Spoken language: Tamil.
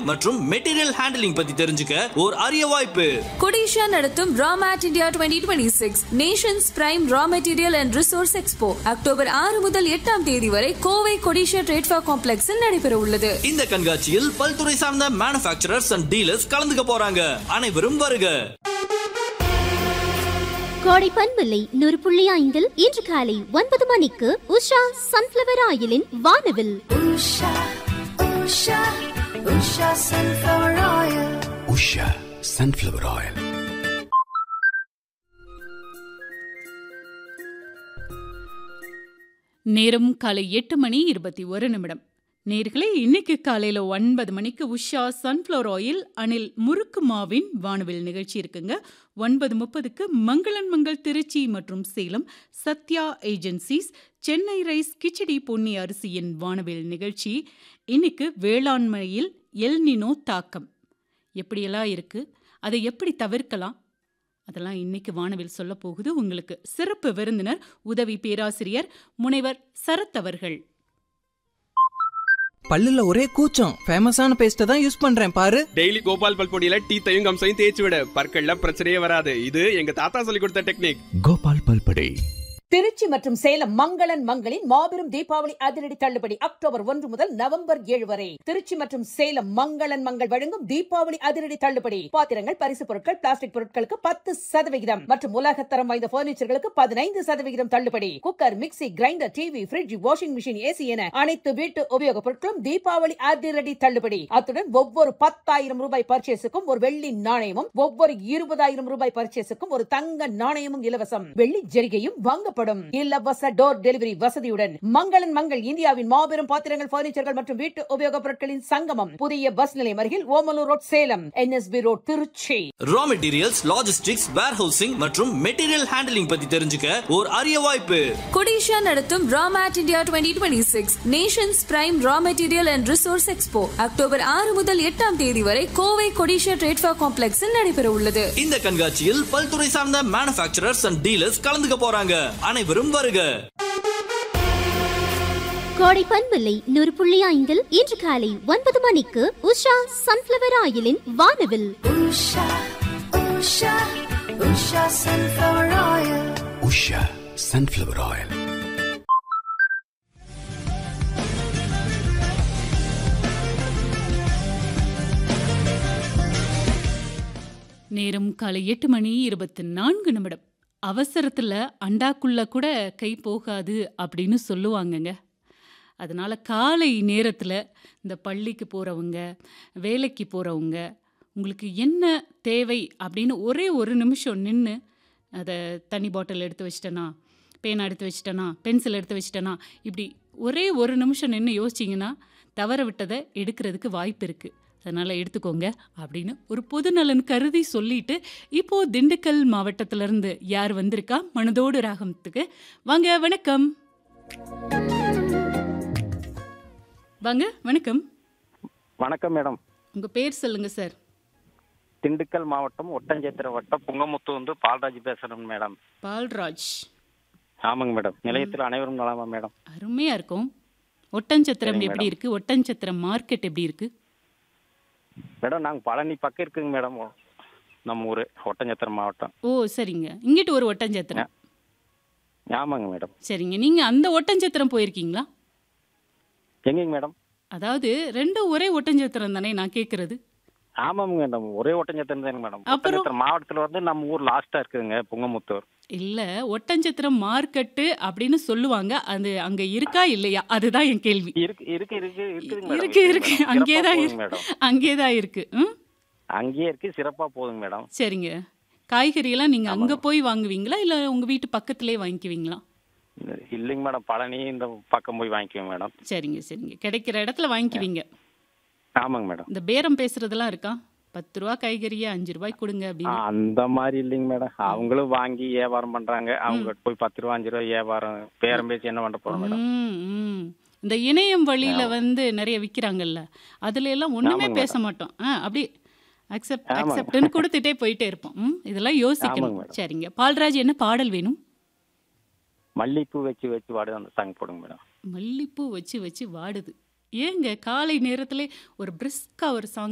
மற்றும் மெட்டீரியல் ஹேண்டலிங் பத்தி தெரிஞ்சுக்க ஒரு அரிய வாய்ப்பு கொடிஷா நடத்தும் ராமேட் India twenty twenty six nations prime raw material and resource expo October ஆறு முதல் எட்டாம் தேதி வரை கோவை கொடிஷா ட்ரேட்ஃபா காம்ப்ளெக்ஸில் நடைபெற உள்ளது இந்த கண்காட்சியில் பல்துறை சார்ந்த மேனுஃபேக்சரர்ஸ் அண்ட் டீலர்ஸ் கலந்துக்க போறாங்க அனைவரும் வருக கோடை பண்பில்லை நூறு புள்ளி ஐந்தில் இன்று காலை ஒன்பது மணிக்கு உஷா சன்ஃபிளவர் ஆயிலின் வானவில் Usha, Usha, Usha sunflower oil. Usha sunflower oil நேரம் காலை எட்டு மணி இருபத்தி ஒரு நிமிடம் நேர்களே இன்னைக்கு காலையில் ஒன்பது மணிக்கு உஷா சன்ஃப்ளவர் ஆயில் அணில் முறுக்கு மாவின் வானவில் நிகழ்ச்சி இருக்குங்க ஒன்பது முப்பதுக்கு மங்களன் மங்கள் திருச்சி மற்றும் சேலம் சத்யா ஏஜென்சிஸ் சென்னை ரைஸ் கிச்சடி பொன்னி அரிசியின் வானவில் நிகழ்ச்சி இன்னைக்கு வேளாண்மையில் எல்னினோ தாக்கம் எப்படியெல்லாம் இருக்குது அதை எப்படி தவிர்க்கலாம் அதெல்லாம் இன்னைக்கு வானவில் சொல்ல போகுது உங்களுக்கு சிறப்பு விருந்தினர் உதவி பேராசிரியர் முனைவர் சரத் அவர்கள் பல்லுல ஒரே கூச்சம் ஃபேமஸான பேஸ்ட்டை தான் யூஸ் பண்றேன் பாரு டெய்லி கோபால் பல் பொடியில டீத்தையும் கம்சையும் தேய்ச்சி விட பற்கள்ல பிரச்சனையே வராது இது எங்க தாத்தா சொல்லி கொடுத்த டெக்னிக் கோபால் பல்படை திருச்சி மற்றும் சேலம் மங்களன் மங்களின் மாபெரும் தீபாவளி அதிரடி தள்ளுபடி அக்டோபர் ஒன்று முதல் நவம்பர் ஏழு வரை திருச்சி மற்றும் சேலம் மங்களன் மங்கள் வழங்கும் தீபாவளி அதிரடி தள்ளுபடி பாத்திரங்கள் பரிசு பொருட்கள் பிளாஸ்டிக் பொருட்களுக்கு பத்து சதவிகிதம் மற்றும் உலகத்தரம் வாய்ந்த பர்னிச்சர்களுக்கு பதினைந்து சதவிகிதம் தள்ளுபடி cooker mixie grinder TV fridge washing machine AC என அனைத்து வீட்டு உபயோகப் பொருட்களும் தீபாவளி அதிரடி தள்ளுபடி அத்துடன் ஒவ்வொரு பத்தாயிரம் ரூபாய் பர்ச்சேஸுக்கும் ஒரு வெள்ளி நாணயமும் ஒவ்வொரு இருபதாயிரம் ரூபாய் பர்ச்சேஸுக்கும் ஒரு தங்க நாணயமும் இலவசம் வெள்ளி ஜரிகையும் வாங்கப்படும் இலவச டோர் டெலிவரி வசதியுடன் மங்களன் மங்கள் இந்தியாவின் மாபெரும் பாத்திரங்கள் பர்னிச்சர்கள் மற்றும் வீட்டு உபயோகப் பொருட்களின் சங்கமம் புதிய பஸ் நிலையம் அருகில் Omalur road Salem NSP road Trichy raw materials logistics warehousing மற்றும் மெட்டீரியல் ஹேண்டலிங் பத்தி தெரிஞ்சுக்க ஒரு அரிய வாய்ப்பு கொடிஷா நடத்தும் ராமேட் India twenty twenty six nations prime raw material and resource expo October ஆறு முதல் எட்டாம் தேதி வரை கோவை கொடிஷா ட்ரேட்ஃபா காம்ப்ளெக்ஸில் நடைபெற உள்ளது இந்த கண்காட்சியில் பல்துறை சார்ந்த மேனுஃபேக்சரர்ஸ் அண்ட் டீலர்ஸ் கலந்துக்க போறாங்க அனைவரும் வருக கோடை பண்பில்லை நூறு புள்ளி ஐந்தில் இன்று காலை ஒன்பது மணிக்கு உஷா சன்ஃபிளவர் ஆயிலின் வானவில் Usha, Usha, Usha sunflower oil. Usha sunflower oil நேரம் காலை எட்டு மணி இருபத்தி நான்கு நிமிடம் அவசரத்தில் அண்டாக்குள்ள கூட கை போகாது அப்படின்னு சொல்லுவாங்கங்க அதனால் காலை நேரத்தில் இந்த பள்ளிக்கு போகிறவங்க வேலைக்கு போகிறவங்க உங்களுக்கு என்ன தேவை அப்படின்னு ஒரே ஒரு நிமிஷம் நின்று அதை தண்ணி பாட்டில் எடுத்து வச்சிட்டேனா பேனா எடுத்து வச்சிட்டேனா பென்சில் எடுத்து வச்சிட்டேனா இப்படி ஒரே ஒரு நிமிஷம் நின்று யோசிச்சிங்கன்னா தவற விட்டதை எடுக்கிறதுக்கு வாய்ப்பு இருக்குது அதனால் எடுத்துக்கோங்க அப்படின்னு ஒரு பொதுநலன் கருதி சொல்லிட்டு இப்போ திண்டுக்கல் மாவட்டத்திலிருந்து யார் வந்திருக்கா மனதோடு ராகத்துக்கு வாங்க வணக்கம் வாங்க வணக்கம் வணக்கம் மேடம் உங்கள் பேர் சொல்லுங்க சார் திண்டுக்கல் மாவட்டம் ஒட்டஞ்சத்திர வட்டம் புங்கமுத்து வந்து பால்ராஜ் பேசுறேன் மேடம் பால்ராஜ் ஆமாங்க மேடம் நிலையத்தில் அனைவரும் நலமா மேடம் அருமையாக இருக்கும் ஒட்டஞ்சத்திரம் சரிங்க எப்படி மேடம். இருக்கு ஒட்டஞ்சத்திரம் மார்க்கெட் எப்படி இருக்கு மேடம் நாங்கள் பழனி பக்கம் இருக்குங்க மேடம் நம்ம ஊர் ஒட்டஞ்சத்திரம் மாவட்டம் ஓ சரிங்க இங்கிட்டு ஒரு ஒட்டஞ்சத்திரம் ஆமாங்க மேடம் சரிங்க நீங்கள் அந்த ஒட்டஞ்சத்திரம் போயிருக்கீங்களா எங்கேங்க மேடம் அதாவது ரெண்டும் ஒரே ஒட்டஞ்சத்திரம் தானே நான் கேட்குறது ஆமாங்க மேடம் ஒரே ஒட்டஞ்சத்திரம் தாங்க மேடம் அப்புறம்? ஒட்டஞ்சத்திரம் மாவட்டத்தில் வந்து நம்ம ஊர் லாஸ்டா இருக்குதுங்க புங்கமுத்தூர் இல்லை ஒட்டஞ்சத்திரம் மார்க்கெட்டு அப்படின்னு சொல்லுவாங்க அது அங்கே இருக்கா இல்லையா அதுதான் என் கேள்வி இருக்கு இருக்கு இருக்கு இருக்குதுங்க மேடம் இருக்கு இருக்கு மேடம். அங்கே சிறப்பா தான் போகுதுங்க இருக்கு மேடம் அங்கே தான் இருக்கு ம் அங்கேயே இருக்கு சிறப்பா போகுதுங்க மேடம் சரிங்க காய்கறியெல்லாம் நீங்கள் அங்கே போய் வாங்குவீங்களா இல்லை உங்கள் வீட்டு பக்கத்துலேயே வாங்கிக்குவீங்களா இல்லைங்க மேடம் பழனி இந்த பக்கம் போய் வாங்கிக்குவேன் மேடம் சரிங்க சரிங்க கிடைக்கிற இடத்துல வாங்கிக்குவீங்க ஆமாங்க மேடம் இந்த பேரம் பேசுறதெல்லாம் இருக்கா பத்து ரூபா காய்கறியை அஞ்சு ரூபாய்க்கு கொடுங்க ஆ, அப்படின்னு அந்த மாதிரி இல்லைங்க மேடம் அவங்களும் வாங்கி வியாபாரம் பண்றாங்க அவங்க போய் பத்து ரூபா அஞ்சு ரூபா வியாபாரம் பேரம் பேசி என்ன பண்ண போறோம் மேடம் ம், ம். இந்த இணையம் வழியில வந்து நிறைய விற்கிறாங்கல்ல அதுல எல்லாம் ஒண்ணுமே ஆமாங்க பேச மாட்டோம் ஆ அப்படி அக்செப்ட் ஆமாங்க. அக்செப்ட்னு கொடுத்துட்டே போயிட்டே இருப்போம் ம், இதெல்லாம் யோசிக்கணும் ஆமாங்க மேடம். சரிங்க பால்ராஜ் என்ன பாடல் வேணும் மல்லிப்பூ வச்சு வச்சு வாடு அந்த சாங் போடுங்க மேடம் மல்லிப்பூ வச்சு வச்சு வாடுது ஏங்க காலை நேரத்துல ஒரு பிரிஸ்கா ஒரு சாங்